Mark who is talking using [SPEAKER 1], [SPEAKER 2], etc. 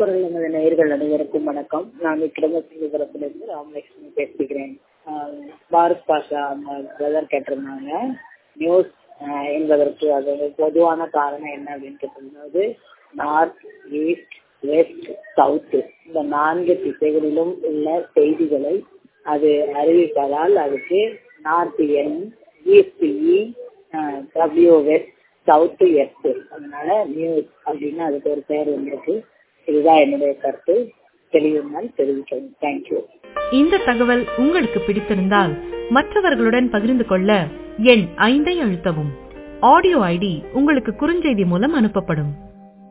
[SPEAKER 1] குரல் நமது நேயர்கள் அனைவருக்கும் வணக்கம் நான் விக்ரமசிங்கபுரத்திலிருந்து ராமலட்சுமி பேசுகிறேன் ஆஹ் பாரத் பாஷா அந்த பிரதர் கேட்டிருந்தாங்க நியூஸ் ஆஹ் என்பதற்கு அது பொதுவான காரணம் என்ன அப்படின்னு கேட்டிருந்தது நார்த் ஈஸ்ட் வெஸ்ட் சவுத் இந்த நான்கு திசைகளிலும் உள்ள செய்திகளை அது அறிவிப்பதால் அதுக்கு north N east E W west south S அதனால நியூஸ் அப்படின்னு அதுக்கு ஒரு பெயர் வந்திருக்கு இதுதான் என்னுடைய கருத்து தெளிவுனால் தெரிவிக்கவும் தேங்க்யூ
[SPEAKER 2] இந்த தகவல் உங்களுக்கு பிடித்திருந்தால் மற்றவர்களுடன் பகிர்ந்து கொள்ள எண் ஐந்தை அழுத்தவும் ஆடியோ ஐடி உங்களுக்கு குறுஞ்செய்தி மூலம் அனுப்பப்படும்